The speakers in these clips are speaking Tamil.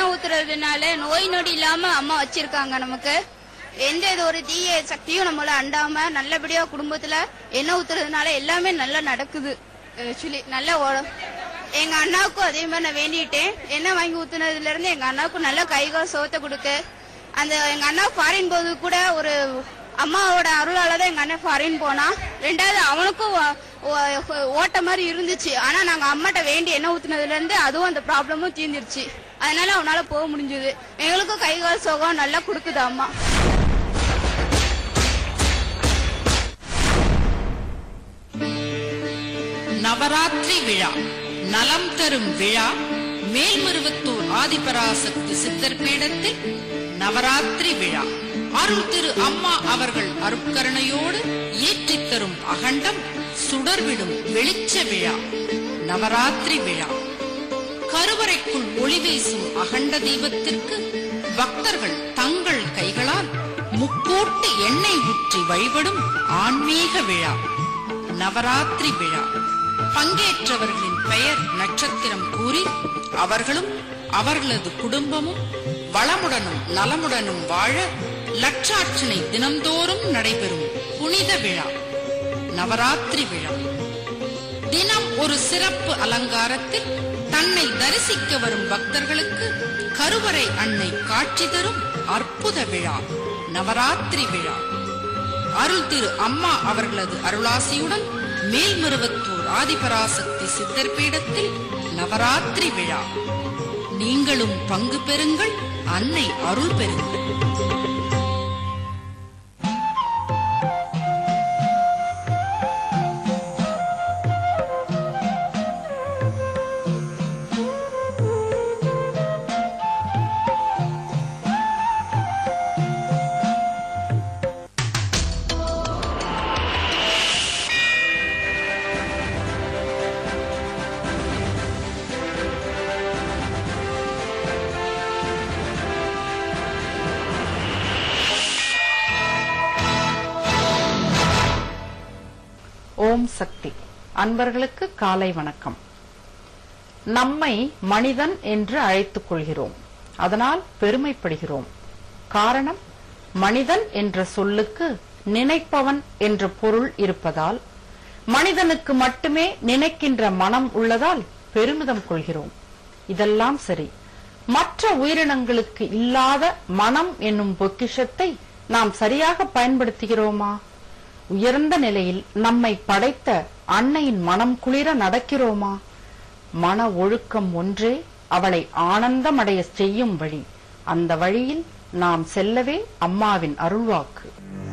எண்ணெய் ஊத்துறதுனால நோய் நொடி இல்லாம அம்மா வச்சிருக்காங்க நமக்கு எந்த இது ஒரு தீய சக்தியும் நம்மள அண்டாம நல்லபடியா குடும்பத்துல எண்ணெய் ஊத்துறதுனால எல்லாமே நல்லா நடக்குது ஆக்சுவலி நல்ல ஓ- எங்க அண்ணாவுக்கும் அதே மாதிரி நான் வேண்டிட்டேன் எண்ணெய் வாங்கி ஊத்துனதுல இருந்து எங்க அண்ணாவுக்கும் நல்ல கைகால் சோத்த கொடுக்க அந்த எங்க அண்ணா ஃபாரின் போது கூட ஒரு அம்மாவோட அருளால தான் எங்க அண்ணன் ஃபாரின் போனா ரெண்டாவது அவனுக்கும் ஓ- ஓ- ஓட்ட மாதிரி இருந்துச்சு ஆனா நாங்க அம்மாட்ட வேண்டி எண்ணெய் ஊத்துனதுல இருந்து அதுவும் அந்த ப்ராப்ளமும் தீர்ந்துருச்சு அதனால அவனால போக முடிஞ்சது எங்களுக்கும் கை கால் சுகம் நல்லா கொடுக்குது அம்மா நவராத்திரி விழா நலம் தரும் விழா மேல்மருவத்தூர் ஆதிபராசக்தி சித்தர் பீடத்தில் நவராத்திரி விழா அருள் திரு அம்மா அவர்கள் அருட்கருணையோடு ஏற்றித் தரும் அகண்டம் சுடர்விடும் வெளிச்ச விழா நவராத்திரி விழா கருவறைக்குள் ஒளி வீசும் அகண்ட தீபத்திற்கு பக்தர்கள் தங்கள் கைகளால் முக்கூட்டு எண்ணெய் ஊற்றி வழிபடும் ஆன்மீக விழா நவராத்திரி விழா பங்கேற்றவர்களின் பெயர் நட்சத்திரம் கூறி அவர்களும் அவர்களது குடும்பமும் வளமுடனும் நலமுடனும் வாழ லட்சார்ச்சனை தினம்தோறும் நடைபெறும் புனித விழா நவராத்திரி விழா தினம் ஒரு சிறப்பு அலங்காரத்தில் தன்னை தரிசிக்க வரும் பக்தர்களுக்கு கருவறை அன்னை காட்சி தரும் அற்புத விழா நவராத்திரி விழா அருள் திரு அம்மா அவர்களது அருளாசியுடன் மேல்மருவத்தூர் ஆதிபராசக்தி சித்தர் பீடத்தில் நவராத்திரி விழா நீங்களும் பங்கு பெறுங்கள் அன்னை அருள் பெறுங்கள் ஓம் சக்தி அன்பர்களுக்கு காலை வணக்கம் நம்மை மனிதன் என்று அழைத்துக் கொள்கிறோம் அதனால் பெருமைப்படுகிறோம் காரணம் மனிதன் என்ற சொல்லுக்கு நினைப்பவன் என்ற பொருள் இருப்பதால் மனிதனுக்கு மட்டுமே நினைக்கின்ற மனம் உள்ளதால் பெருமிதம் கொள்கிறோம் இதெல்லாம் சரி மற்ற உயிரினங்களுக்கு இல்லாத மனம் என்னும் பொக்கிஷத்தை நாம் சரியாக பயன்படுத்துகிறோமா உயர்ந்த நிலையில் நம்மை படைத்த அன்னையின் மனம் குளிர நடக்கிறோமா மன ஒழுக்கம் ஒன்றே அவளை ஆனந்தமடைய செய்யும் வழி அந்த வழியில் நாம் செல்லவே அம்மாவின் அருள்வாக்கு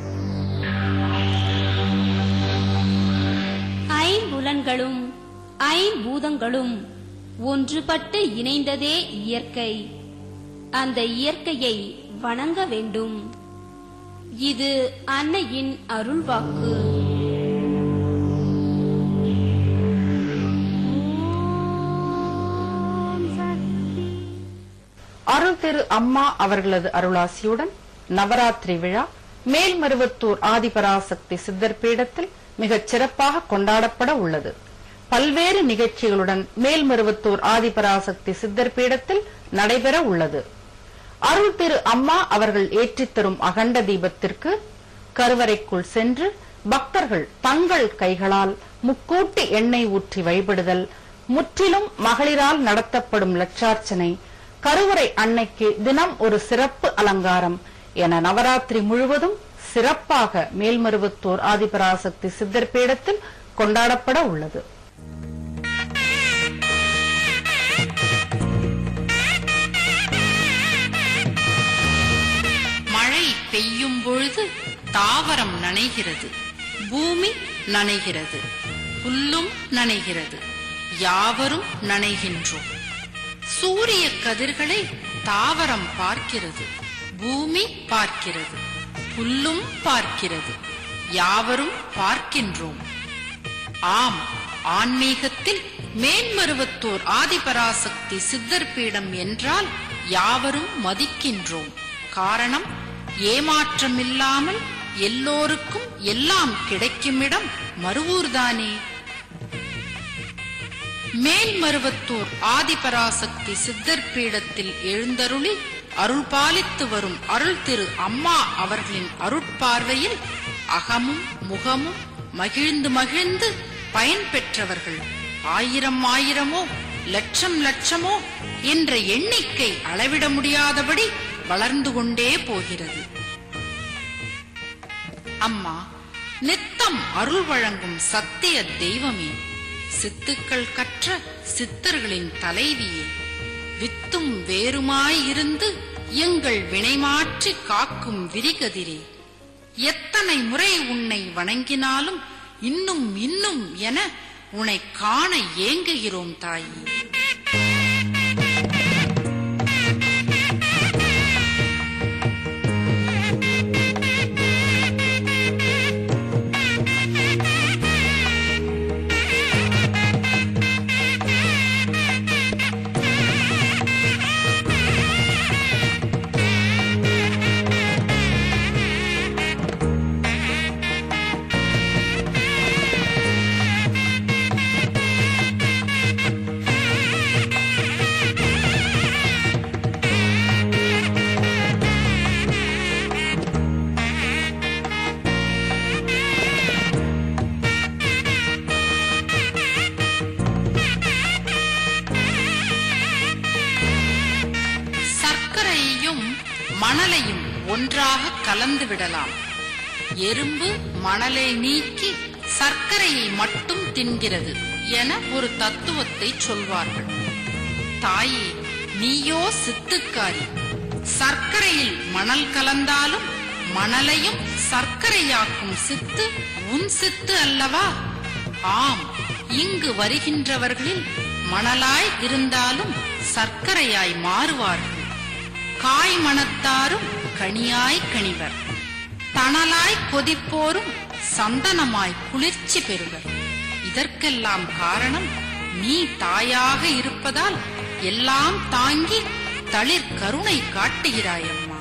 ஐம்புலன்களும் ஐம்பூதங்களும் ஒன்றுபட்டு இணைந்ததே இயற்கை அந்த இயற்கையை வணங்க வேண்டும் இது அன்னையின் அருள்வாக்கு அருள் திரு அம்மா அவர்களது அருளாசியுடன் நவராத்திரி விழா மேல்மருவத்தூர் ஆதிபராசக்தி சித்தர் பீடத்தில் மிகச் சிறப்பாக கொண்டாடப்பட உள்ளது பல்வேறு நிகழ்ச்சிகளுடன் மேல்மருவத்தூர் ஆதிபராசக்தி சித்தர் பீடத்தில் நடைபெற உள்ளது அருள் திரு அம்மா அவர்கள் ஏற்றித் தரும் அகண்ட தீபத்திற்கு கருவறைக்குள் சென்று பக்தர்கள் தங்கள் கைகளால் முக்கூட்டு எண்ணெய் ஊற்றி வழிபடுதல் முற்றிலும் மகளிரால் நடத்தப்படும் லட்சார்ச்சனை கருவறை அன்னைக்கு தினம் ஒரு சிறப்பு அலங்காரம் என நவராத்திரி முழுவதும் சிறப்பாக மேல்மருவத்தூர் ஆதிபராசக்தி சித்தர் பீடத்தில் கொண்டாடப்பட உள்ளது மழை பெய்யும் பொழுது தாவரம் நனைகிறது பூமி நனைகிறது புல்லும் நனைகிறது யாவரும் நனைகின்றோம் சூரிய கதிர்களை தாவரம் பார்க்கிறது பூமி பார்க்கிறது புல்லும் பார்க்கிறது யாவரும் பார்க்கின்றோம் ஆம் ஆன்மீகத்தில் மேன்மருவத்தூர் ஆதிபராசக்தி சித்தர் பீடம் என்றால் யாவரும் மதிக்கின்றோம் காரணம் ஏமாற்றமில்லாமல் எல்லோருக்கும் எல்லாம் கிடைக்குமிடம் மறுவூர்தானே மேல்மருவத்தூர் ஆதிபராசக்தி சித்தர் பீடத்தில் எழுந்தருளி அருள் பாலித்து வரும் அருள் திரு அம்மா அவர்களின் அருட்பார்வையில் அகமும் முகமும் மகிழ்ந்து மகிழ்ந்து பயன் பெற்றவர்கள் ஆயிரம் ஆயிரமோ லட்சம் லட்சமோ என்ற எண்ணிக்கை அளவிட முடியாதபடி வளர்ந்து கொண்டே போகிறது அம்மா நித்தம் அருள் வழங்கும் சத்திய தெய்வமே சித்துக்கள் கற்ற சித்தர்களின் தலைவியே வித்தும் வேறுமாய் இருந்து எங்கள் வினைமாற்றி காக்கும் விரிகதிரே எத்தனை முறை உன்னை வணங்கினாலும் இன்னும் இன்னும் என உன்னை காண ஏங்குகிறோம் தாயே சர்க்கரையையும் மணலையும் ஒன்றாக கலந்து விடலாம் எறும்பு மணலை நீக்கி சர்க்கரையை மட்டும் தின்கிறது என ஒரு தத்துவத்தை சொல்வார்கள் தாயே நீயோ சித்துக்காரி சர்க்கரையில் மணல் கலந்தாலும் மணலையும் சர்க்கரையாக்கும் சித்து உன் சித்து அல்லவா ஆம் இங்கு வருகின்றவர்களில் மணலாய் இருந்தாலும் சர்க்கரையாய் மாறுவார்கள் காய் மணத்தாரும் கனியாய் கனிவர் தணலாய் கொதிப்போரும் சந்தனமாய் குளிர்ச்சி பெறுவர் இதற்கெல்லாம் காரணம் நீ தாயாக இருப்பதால் எல்லாம் தாங்கி தளிர் கருணை காட்டுகிறாயம்மா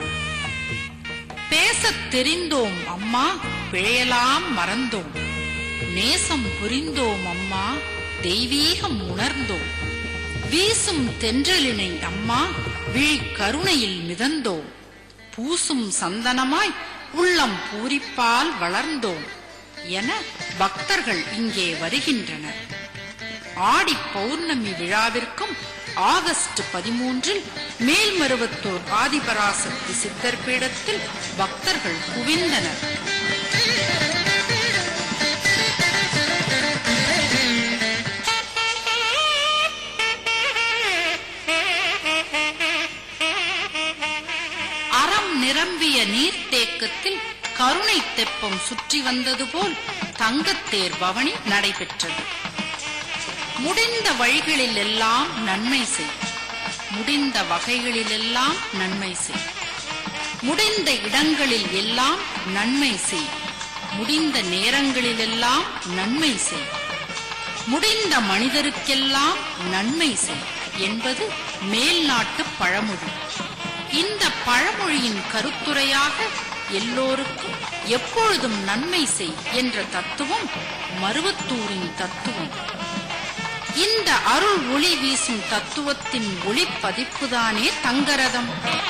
பேசத் தெரிந்தோம் அம்மா பிழையலாம் மறந்தோம் நேசம் புரிந்தோம் அம்மா தெய்வீகம் உணர்ந்தோம் வீசும் தென்றலினை அம்மா விழி கருணையில் மிதந்தோம் பூசும் சந்தனமாய் உள்ளம் பூரிப்பால் வளர்ந்தோம் என பக்தர்கள் இங்கே வருகின்றனர் ஆடி பௌர்ணமி விழாவிற்கும் ஆகஸ்ட் பதிமூன்றில் மேல்மருவத்தூர் ஆதிபராசக்தி சித்தர் பீடத்தில் பக்தர்கள் குவிந்தனர் அறம் நிரம்பிய நீர்த்தேக்கத்தில் கருணை தெப்பம் சுற்றி வந்தது போல் தங்கத்தேர் பவனி நடைபெற்றது முடிந்த வழிகளில் எல்லாம் நன்மை செய் முடிந்த வகைகளில் எல்லாம் நன்மை செய் முடிந்த இடங்களில் எல்லாம் நன்மை செய் முடிந்த நேரங்களில் எல்லாம் நன்மை செய் முடிந்த மனிதருக்கெல்லாம் நன்மை செய் என்பது மேல்நாட்டு பழமொழி இந்த பழமொழியின் கருத்துரையாக எல்லோருக்கும் எப்பொழுதும் நன்மை செய் என்ற தத்துவம் மருவத்தூரின் தத்துவம் இந்த அருள் ஒளி வீசும் தத்துவத்தின் ஒளிப்பதிப்புதானே தங்கரதம்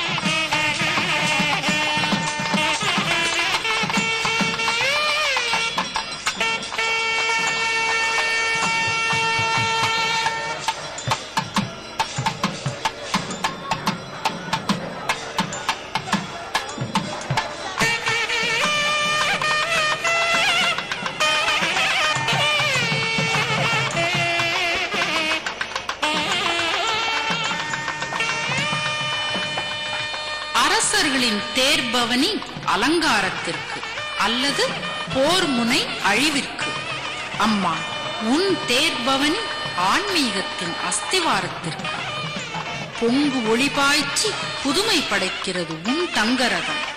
அரசர்களின் தேர்பவனி அலங்காரத்திற்கு அல்லது போர் முனை அழிவிற்கு அம்மா உன் தேர்பவனி ஆன்மீகத்தின் அஸ்திவாரத்திற்கு பொங்கு ஒளி பாய்ச்சி புதுமை படைக்கிறது உன் தங்கரதம்